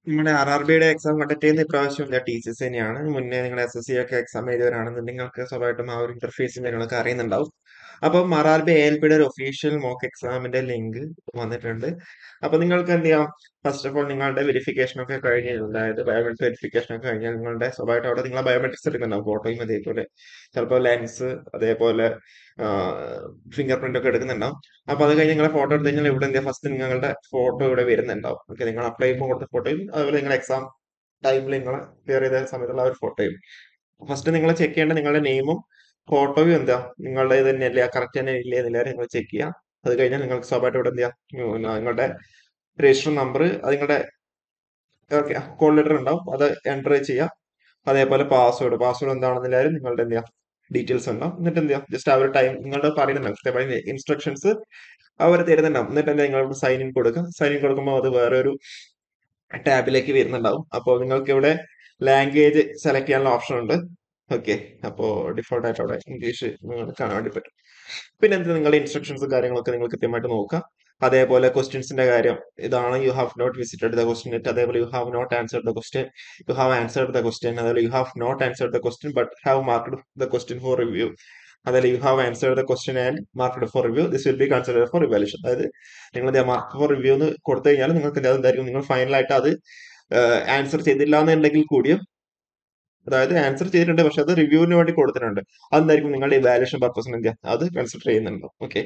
നമ്മുടെ R R ബിയുടെ exam conduct ചെയ്യുന്ന ഇപ്രാവശ്യം ഇല്ല ടി സി എസ് തന്നെയാണ് മുന്നേ നിങ്ങൾ എസ് എസ് സി ഒക്കെ എക്സാം എഴുതിയവരാണെന്നുണ്ടെങ്കിൽ നിങ്ങൾക്ക് സ്വാഭാവികമായിട്ടും ആ ഒരു ഇന്റർഫേസും കാര്യങ്ങളൊക്കെ അറിയുന്നുണ്ടാവും അപ്പം R R B A L പിയുടെ ഒരു ഒഫീഷ്യൽ മോക്ക് എക്സാമിന്റെ ലിങ്ക് വന്നിട്ടുണ്ട് അപ്പൊ നിങ്ങൾക്ക് എന്ത് ചെയ്യാം ഫസ്റ്റ് ഓഫ് ഓൾ നിങ്ങളുടെ വെരിഫിക്കേഷൻ ഒക്കെ കഴിഞ്ഞാൽ അതായത് ബയോമെട്രിക് വെരിഫിക്കേഷൻ ഒക്കെ കഴിഞ്ഞാൽ നിങ്ങളുടെ സ്വാഭാവികമായിട്ട് അവിടെ നിങ്ങളെ ബയോമെട്രിക്സ് എടുക്കുന്നുണ്ടാവും ഫോട്ടോയും അതേപോലെ ചിലപ്പോൾ ലെൻസ് അതേപോലെ ഫിംഗർ പ്രിന്റ് ഒക്കെ എടുക്കുന്നുണ്ടാവും അപ്പൊ അത് കഴിഞ്ഞ് നിങ്ങളെ ഫോട്ടോ എടുത്ത് കഴിഞ്ഞാൽ ഇവിടെ എന്താ ഫസ്റ്റ് നിങ്ങളുടെ ഫോട്ടോ ഇവിടെ വരുന്നുണ്ടാവും ഓക്കെ നിങ്ങൾ അപ്ലൈ ചെയ്യുമ്പോൾ കൊടുത്ത ഫോട്ടോയും അതുപോലെ നിങ്ങൾ എക്സാം ടൈമിൽ നിങ്ങൾ ക്ലിയർ ചെയ്ത സമയത്തുള്ള ആ ഒരു ഫോട്ടോയും ഫസ്റ്റ് നിങ്ങൾ ചെക്ക് ചെയ്യേണ്ട നിങ്ങളുടെ നെയിമും ഫോട്ടോയും എന്താ നിങ്ങളുടെ ഇത് തന്നെയല്ലേ കറക്റ്റ് തന്നെ ഇല്ലേ എന്നില്ല നിങ്ങൾ ചെക്ക് ചെയ്യുക അത് കഴിഞ്ഞാൽ നിങ്ങൾക്ക് സ്വാഭാവികമായിട്ട് ഇവിടെ എന്ത് ചെയ്യാം നിങ്ങളുടെ രജിസ്റ്റർ നമ്പർ അത് നിങ്ങളുടെ കോൾ ലെറ്റർ ഉണ്ടാവും അത് എൻ്റർ ചെയ്യുക അതേപോലെ പാസ്വേഡ് പാസ്വേഡ് എന്താണെന്നില്ലാരും നിങ്ങളുടെ എന്ത് ചെയ്യാം ഡീറ്റെയിൽസ് ഉണ്ടാവും എന്നിട്ട് എന്ത് ചെയ്യാം ജസ്റ്റ് ആ ഒരു ടൈം നിങ്ങളുടെ പറയുന്നുണ്ടാവും കൃത്യമായി ഇൻസ്ട്രക്ഷൻസ് അവർ തരുന്നുണ്ടാവും എന്നിട്ട് എന്താ നിങ്ങൾ സൈൻ ഇൻ കൊടുക്കുക സൈൻ ഇൻ കൊടുക്കുമ്പോൾ അത് വേറെ ഒരു ടാബിലേക്ക് വരുന്നുണ്ടാവും അപ്പോൾ നിങ്ങൾക്ക് ഇവിടെ ലാംഗ്വേജ് സെലക്ട് ചെയ്യാനുള്ള ഓപ്ഷൻ ഉണ്ട് ഓക്കെ അപ്പോൾ ഡിഫോൾട്ട് ആയിട്ട് അവിടെ ഇംഗ്ലീഷ് നിങ്ങൾക്ക് കാണാൻ വേണ്ടി പറ്റും പിന്നെ എന്ത് നിങ്ങളുടെ ഇൻസ്ട്രക്ഷൻസ് കാര്യങ്ങളൊക്കെ നിങ്ങൾ കൃത്യമായിട്ട് നോക്കുക അതേപോലെ ക്വസ്റ്റ്യൻസിന്റെ കാര്യം ഇതാണ് you have not visited the question net അതേപോലെ you have not answered the question you have answered the question അതേപോലെ you have not answered the question but have marked the question for review അതേപോലെ you have answered the question and marked for review this will be consider for revaluation അതായത് നിങ്ങൾ mark for review എന്ന് കൊടുത്തു കഴിഞ്ഞാൽ നിങ്ങൾക്ക് എന്തായിരിക്കും നിങ്ങൾ ഫൈനലായിട്ട് അത് ആൻസർ ചെയ്തില്ല എന്നുണ്ടെങ്കിൽ കൂടിയും അതായത് ആൻസർ ചെയ്തിട്ടുണ്ട് പക്ഷെ അത് റിവ്യൂവിന് വേണ്ടി കൊടുത്തിട്ടുണ്ട് അതെന്തായിരിക്കും നിങ്ങളുടെ ഇവാലുവേഷൻ പർപ്പസിന് എന്ത് അത് കൺസിഡർ ചെയ്യുന്നുണ്ടോ ഓക്കെ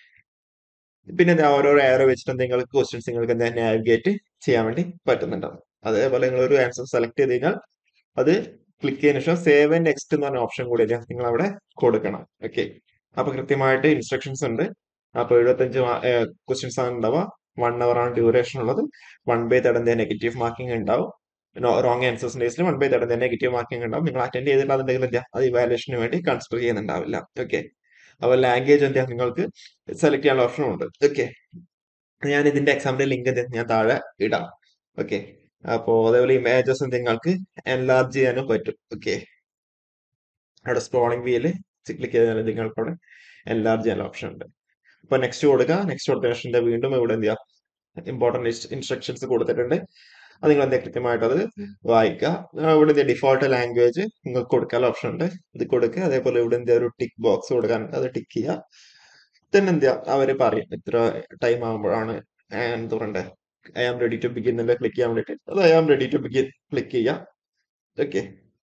പിന്നെ എന്താ ഓരോരോ ആരോ വെച്ചിട്ട് നിങ്ങൾക്ക് ക്വസ്റ്റ്യൻസ് നിങ്ങൾക്ക് എന്താ നാവിഗേറ്റ് ചെയ്യാൻ വേണ്ടി പറ്റുന്നുണ്ടാവും അതേപോലെ നിങ്ങൾ ഒരു ആൻസർ സെലക്ട് ചെയ്ത് കഴിഞ്ഞാൽ അത് ക്ലിക്ക് ചെയ്തതിനു ശേഷം സേവ് ആൻഡ് നെക്സ്റ്റ് എന്ന് പറഞ്ഞ ഓപ്ഷൻ കൂടി നിങ്ങൾ അവിടെ കൊടുക്കണം ഓക്കെ അപ്പൊ കൃത്യമായിട്ട് ഇൻസ്ട്രക്ഷൻസ് ഉണ്ട് അപ്പൊ എഴുപത്തഞ്ച് ക്വസ്റ്റ്യൻസ് ആണ് ഉണ്ടാവുക വൺ അവർ ആണ് ഡ്യൂറേഷൻ ഉള്ളത് one by third negative marking ഉണ്ടാവും റോങ് ആൻസേഴ്സിന്റെ കേസിൽ one by third negative marking ഉണ്ടാവും നിങ്ങൾ അറ്റൻഡ് ചെയ്തിട്ട് അതുണ്ടെങ്കിൽ എന്താ അത് ഇവാലുവേഷന് വേണ്ടി കൺസിഡർ ചെയ്യുന്നുണ്ടാവില്ല ഓക്കെ അപ്പോൾ ലാംഗ്വേജ് എന്താ നിങ്ങൾക്ക് സെലക്ട് ചെയ്യാനുള്ള ഓപ്ഷൻ ഉണ്ട് ഓക്കെ ഞാൻ ഇതിന്റെ എക്സാമിന്റെ ലിങ്ക് ഞാൻ താഴെ ഇടാം ഓക്കെ അപ്പോ അതേപോലെ ഇമേജസ് നിങ്ങൾക്ക് എൻലാർജ് ചെയ്യാനും പറ്റും ഓക്കെ അവിടെ സ്ക്രോളിംഗ് വീല് ക്ലിക്ക് ചെയ്താൽ നിങ്ങൾക്ക് അവിടെ എൻലാർജ് ചെയ്യാനുള്ള ഓപ്ഷൻ ഉണ്ട് അപ്പൊ നെക്സ്റ്റ് കൊടുക്കുക നെക്സ്റ്റ് കൊടുത്തതിന് വീണ്ടും ഇവിടെ എന്ത് ചെയ്യാം ഇമ്പോർട്ടന്റ് ഇൻസ്ട്രക്ഷൻസ് കൊടുത്തിട്ടുണ്ട് അത് നിങ്ങൾ എന്താ കൃത്യമായിട്ട് അത് വായിക്കുക ഇവിടെ എന്താ ഡിഫോൾട്ട് ലാംഗ്വേജ് നിങ്ങൾക്ക് കൊടുക്കാനുള്ള ഓപ്ഷൻ ഉണ്ട് ഇത് കൊടുക്കുക അതേപോലെ ഇവിടെ എന്താ ഒരു ടിക്ക് ബോക്സ് കൊടുക്കാൻ അത് ടിക്ക് ചെയ്യുക തന്നെ എന്താ അവര് പറയും ഇത്ര ടൈം ആകുമ്പോഴാണ് എന്താ പറയണ്ടേ I am ready to begin എന്നുള്ള ക്ലിക്ക് ചെയ്യാൻ വേണ്ടിയിട്ട് അത് I am ready to begin click ചെയ്യാം ഓക്കെ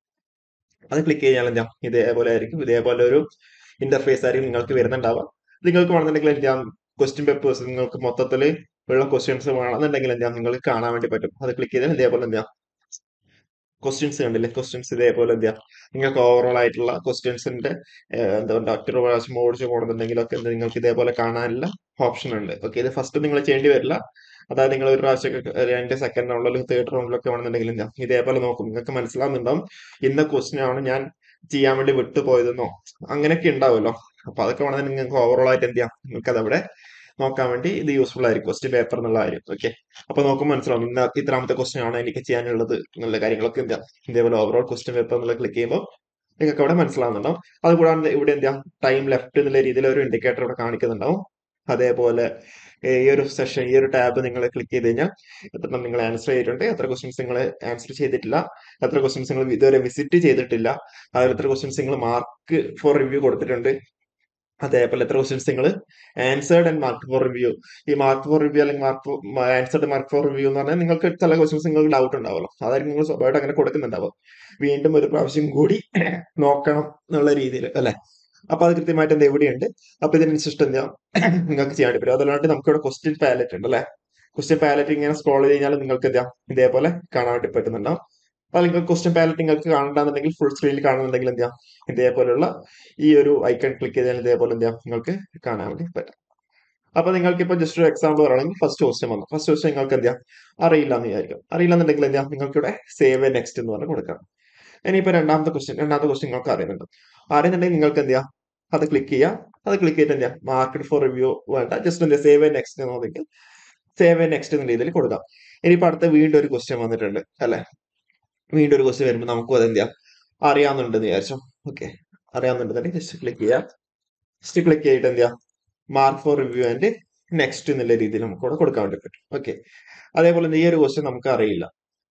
അത് ക്ലിക്ക് ചെയ്യാൻ എന്താ ഇതേപോലെ ആയിരിക്കും ഇതേപോലെ ഒരു ഇന്റർഫേസ് ആയിരിക്കും നിങ്ങൾക്ക് വരുന്നുണ്ടാവുക നിങ്ങൾക്ക് വേണമെന്നുണ്ടെങ്കിൽ എന്താ ക്വസ്റ്റ്യൻ പേപ്പേഴ്സ് നിങ്ങൾക്ക് മൊത്തത്തിൽ ഉള്ള ക്വസ്റ്റ്യൻസ് വേണമെന്നുണ്ടെങ്കിൽ എന്താ നിങ്ങൾക്ക് കാണാൻ വേണ്ടി പറ്റും അത് ക്ലിക്ക് ചെയ്താൽ ഇതേപോലെ എന്താ ക്വസ്റ്റ്യൻസ് കണ്ടില്ലേ ക്വസ്റ്റ്യൻസ് ഇതേപോലെ എന്താ നിങ്ങൾക്ക് ഓവറോൾ ആയിട്ടുള്ള ക്വസ്റ്റ്യൻസിന്റെ എന്താ പറയുക ഒറ്റ പ്രാവശ്യം ഓടിച്ചു പോകണമെന്നുണ്ടെങ്കിലൊക്കെ നിങ്ങൾക്ക് ഇതേപോലെ കാണാനുള്ള ഓപ്ഷൻ ഉണ്ട് ഓക്കെ ഇത് ഫസ്റ്റ് നിങ്ങൾ ചെയ്യേണ്ടി വരില്ല അതായത് നിങ്ങൾ ഒരു പ്രാവശ്യം രണ്ട് സെക്കൻഡ് റൗണ്ടിലോ അല്ലെങ്കിൽ തേർഡ് റൗണ്ടിലൊക്കെ വേണമെന്നുണ്ടെങ്കിൽ എന്താ ഇതേപോലെ നോക്കും നിങ്ങൾക്ക് മനസ്സിലാവുന്നുണ്ടാവും ഇന്ന ക്വസ്റ്റ്യൻ ആണ് ഞാൻ ചെയ്യാൻ വേണ്ടി വിട്ടുപോയതെന്നോ അങ്ങനെയൊക്കെ ഉണ്ടാവുമല്ലോ അപ്പൊ അതൊക്കെ വേണമെങ്കിൽ നിങ്ങൾക്ക് ഓവറോൾ ആയിട്ട് എന്ത് ചെയ്യാം നിങ്ങൾക്ക് അതവിടെ നോക്കാൻ വേണ്ടി ഇത് യൂസ്ഫുൾ ആയിരിക്കും ക്വസ്റ്റ്യൻ പേപ്പർ എന്നുള്ള കാര്യം ഓക്കെ അപ്പൊ നോക്കുമ്പോൾ മനസ്സിലാവും ഇന്ന ഇത്രാമത്തെ ക്വസ്റ്റ്യൻ ആണ് എനിക്ക് ചെയ്യാനുള്ളത് എന്നുള്ള കാര്യങ്ങളൊക്കെ എന്താ ഇതേപോലെ ഓവറോൾ ക്വസ്റ്റ്യൻ പേപ്പർ എന്നുള്ള ക്ലിക്ക് ചെയ്യുമ്പോൾ നിങ്ങൾക്ക് അവിടെ മനസ്സിലാവുന്നുണ്ടാവും അതുകൂടാതെ ഇവിടെ എന്താ ടൈം ലെഫ്റ്റ് എന്നുള്ള രീതിയിൽ ഒരു ഇൻഡിക്കേറ്റർ ഇവിടെ കാണിക്കുന്നുണ്ടാവും അതേപോലെ ഈ ഒരു സെഷൻ ഈ ഒരു ടാബ് നിങ്ങൾ ക്ലിക്ക് ചെയ്ത് കഴിഞ്ഞാൽ എത്ര നിങ്ങൾ ആൻസർ ചെയ്തിട്ടുണ്ട് എത്ര ക്വസ്റ്റ്യൻസ് നിങ്ങൾ ആൻസർ ചെയ്തിട്ടില്ല എത്ര ക്വസ്റ്റ്യൻസ് നിങ്ങൾ ഇതുവരെ വിസിറ്റ് ചെയ്തിട്ടില്ല അതിൽ എത്ര ക്വസ്റ്റ്യൻസ് നിങ്ങൾ മാർക്ക് ഫോർ റിവ്യൂ കൊടുത്തിട്ടുണ്ട് അതേപോലെ എത്ര ക്വസ്റ്റ്യൻസ് നിങ്ങൾ answered and mark for review ഈ മാർക്ക് ഫോർ റിവ്യൂ അല്ലെങ്കിൽ mark answered mark for review എന്ന് പറഞ്ഞാൽ നിങ്ങൾക്ക് ചില ക്വസ്റ്റ്യൻസ് നിങ്ങൾക്ക് ഡൗട്ട് ഉണ്ടാവുമല്ലോ അതായിരിക്കും നിങ്ങൾ സ്വഭാവമായിട്ട് അങ്ങനെ കൊടുക്കുന്നുണ്ടാവും വീണ്ടും ഒരു പ്രാവശ്യം കൂടി നോക്കണം എന്നുള്ള രീതിയിൽ അല്ലെ അപ്പൊ അത് കൃത്യമായിട്ട് എന്ത് എവിടെയുണ്ട് അപ്പൊ ഇതിനനുസരിച്ച് എന്താ നിങ്ങൾക്ക് ചെയ്യാൻ വേണ്ടി പറ്റും അതല്ലാണ്ട് നമുക്ക് ഇവിടെ ക്വസ്റ്റ്യൻ പാലറ്റ് ഉണ്ട് അല്ലെ ക്വസ്റ്റ്യൻ പാലറ്റ് ഇങ്ങനെ സ്ക്രോൾ ചെയ്ത് കഴിഞ്ഞാൽ നിങ്ങൾക്ക് എന്താ ഇതേപോലെ കാണാൻ വേണ്ടി പറ്റുന്നുണ്ടാവും അല്ലെങ്കിൽ ക്വസ്റ്റ്യൻ പാലറ്റ് നിങ്ങൾക്ക് കാണണ്ടെന്നുണ്ടെങ്കിൽ ഫുൾ സ്ക്രീനിൽ കാണുന്നുണ്ടെങ്കിൽ എന്താ ഇതേപോലുള്ള ഈ ഒരു ഐക്കൺ ക്ലിക്ക് ചെയ്താൽ ഇതേപോലെ എന്താ നിങ്ങൾക്ക് കാണാൻ വേണ്ടി പറ്റും അപ്പൊ നിങ്ങൾക്ക് ഇപ്പൊ ജസ്റ്റ് ഒരു എക്സാമ്പിൾ പറയുകയാണെങ്കിൽ ഫസ്റ്റ് ക്വസ്റ്റ്യൻ വന്നു ഫസ്റ്റ് ക്വസ്റ്റ്യൻ നിങ്ങൾക്ക് എന്താ അറിയില്ല എന്ന് വിചാരിക്കും അറിയില്ല എന്നുണ്ടെങ്കിൽ എന്താ നിങ്ങൾക്ക് ഇവിടെ സേവ് നെക്സ്റ്റ് എന്ന് പറഞ്ഞ് കൊടുക്കാം ഇനിയിപ്പോ രണ്ടാമത്തെ ക്വസ്റ്റ്യൻ രണ്ടാമത്തെ ക്വസ്റ്റ്യൻ നിങ്ങൾക്ക് അറിയുന്നുണ്ട് അറിയുന്നുണ്ടെങ്കിൽ നിങ്ങൾക്ക് എന്താ അത് ക്ലിക്ക് ചെയ്യാം അത് ക്ലിക്ക് ചെയ്തിട്ട് എന്താ മാർക്കറ്റ് ഫോർ റിവ്യൂ വേണ്ട ജസ്റ്റ് എന്താ സേവ് നെക്സ്റ്റ് എന്നുണ്ടെങ്കിൽ സേവ് നെക്സ്റ്റ് എന്ന രീതിയിൽ കൊടുക്കാം ഇനിയിപ്പോ അടുത്ത വീണ്ടും ഒരു ക്വസ്റ്റ്യൻ വന്നിട്ടുണ്ട് അല്ലെ വീണ്ടും ഒരു ക്വസ്റ്റ്യൻ വരുമ്പോൾ നമുക്ക് അതെന്താ അറിയാവുന്നുണ്ടെന്ന് വിചാരിച്ചോ ഓക്കെ അറിയാവുന്നുണ്ടെന്നുണ്ടെങ്കിൽ ജസ്റ്റ് ക്ലിക്ക് ചെയ്യാം ജസ്റ്റ് ക്ലിക്ക് ചെയ്തിട്ട് എന്താ mark for review and next എന്നുള്ള രീതിയിൽ നമുക്ക് ഇവിടെ കൊടുക്കാൻ വേണ്ടി പറ്റും ഓക്കെ അതേപോലെ ഈ ഒരു ക്വസ്റ്റ്യൻ നമുക്ക് അറിയില്ല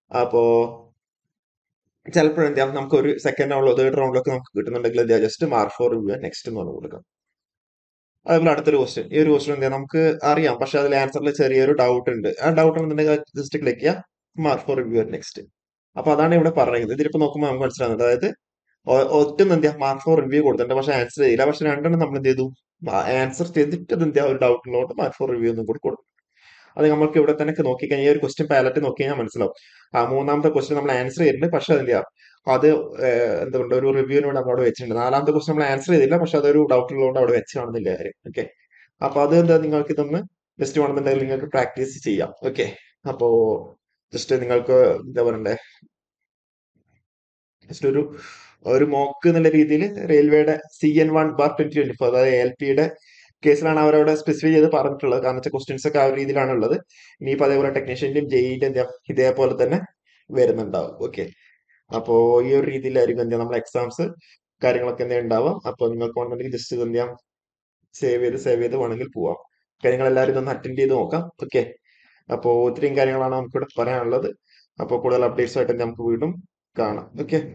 അപ്പോ ചിലപ്പോൾ എന്താ നമുക്ക് ഒരു സെക്കൻഡ് റൗണ്ടിലോ തേർഡ് റൗണ്ടിലൊക്കെ നമുക്ക് കിട്ടുന്നുണ്ടെങ്കിൽ എന്താ just mark for review next എന്ന് പറഞ്ഞു കൊടുക്കാം അതുപോലെ അടുത്തൊരു ക്വസ്റ്റ്യൻ ഈ ഒരു ക്വസ്റ്റ്യൻ എന്താ നമുക്ക് അറിയാം പക്ഷെ അതിൽ ആൻസറിൽ ചെറിയൊരു ഡൗട്ട് ഉണ്ട് ആ ഡൗട്ട് ഉണ്ടെന്നുണ്ടെങ്കിൽ ജസ്റ്റ് ക്ലിക്ക് ചെയ്യാം മാർക്ക് ഫോർ റിവ്യൂ നെക്സ്റ്റ് അപ്പൊ അതാണ് ഇവിടെ പറയുന്നത് ഇതിലിപ്പോ നോക്കുമ്പോൾ നമുക്ക് മനസ്സിലാവുന്നത് അതായത് ഒ- ഒറ്റ എന്താ മാർക്ക് ഫോർ റിവ്യൂ കൊടുത്തിട്ടുണ്ട് പക്ഷെ ആൻസർ ചെയ്തില്ല പക്ഷെ രണ്ടെണ്ണം നമ്മൾ എന്ത് ചെയ്തു ആൻസർ ചെയ്തിട്ട് എന്താ ഒരു ഡൗട്ട് ഉള്ളതുകൊണ്ട് മാർക്ക് ഫോർ റിവ്യൂ എന്നും കൂടി കൊടുക്കും അത് നമുക്ക് ഇവിടെ തന്നെ നോക്കിക്കഴിഞ്ഞാൽ ഈ ഒരു ക്വസ്റ്റ്യൻ പാലറ്റ് നോക്കി കഴിഞ്ഞാൽ മനസ്സിലാവും ആ മൂന്നാമത്തെ ക്വസ്റ്റ്യൻ നമ്മൾ ആൻസർ ചെയ്തിട്ടുണ്ട് പക്ഷെ അതിന്റെ അത് ഏഹ്, എന്തുകൊണ്ട് ഒരു റിവ്യൂവിനോട് നമ്മൾ അവിടെ വെച്ചിട്ടുണ്ട് നാലാമത്തെ ക്വസ്റ്റ്യൻ നമ്മൾ ആൻസർ ചെയ്തില്ല പക്ഷെ അതൊരു ഡൗട്ട് ഉള്ളതുകൊണ്ട് അവിടെ വെച്ച് കാണുന്നില്ല കാര്യം ഓക്കെ അപ്പൊ അത് എന്താ നിങ്ങൾക്ക് ഇതൊന്ന് ജസ്റ്റ് വേണമെന്നുണ്ടെങ്കിൽ നിങ്ങൾക്ക് പ്രാക്ടീസ് ചെയ്യാം ഓക്കെ അപ്പോ ജസ്റ്റ് നിങ്ങൾക്ക് എന്താ പറയണ്ടേ ജസ്റ്റ് ഒരു ഒരു മോക്ക് എന്നുള്ള രീതിയിൽ റെയിൽവേയുടെ C N one bar twenty twenty four അതായത് എൽ പിയുടെ കേസിലാണ് അവരവിടെ സ്പെസിഫൈ ചെയ്ത് പറഞ്ഞിട്ടുള്ളത് കാരണം വെച്ചാൽ ക്വസ്റ്റ്യൻസ് ഒക്കെ ആ ഒരു രീതിയിലാണ് ഉള്ളത് ഇനിയിപ്പോ അതേപോലെ ടെക്നീഷ്യന്റെയും ജെയിന്റെ എന്താ ഇതേപോലെ തന്നെ വരുന്നുണ്ടാവും ഓക്കെ അപ്പോ ഈ ഒരു രീതിയിലായിരിക്കും എന്താ നമ്മുടെ എക്സാംസ് കാര്യങ്ങളൊക്കെ എന്താ ഉണ്ടാവാം അപ്പൊ നിങ്ങൾക്ക് വേണമെന്നുണ്ടെങ്കിൽ ജസ്റ്റ് ഇത് എന്താ സേവ് ചെയ്ത് സേവ് ചെയ്ത് വേണമെങ്കിൽ പോവാം നിങ്ങൾ എല്ലാവരും ഇതൊന്ന് അറ്റൻഡ് ചെയ്ത് നോക്കാം ഓക്കെ അപ്പോൾ ഇത്രയും കാര്യങ്ങളാണ് നമുക്കിവിടെ പറയാനുള്ളത് അപ്പോൾ കൂടുതൽ അപ്ഡേറ്റ്സ് ആയിട്ട് നമുക്ക് വീണ്ടും കാണാം ഓക്കെ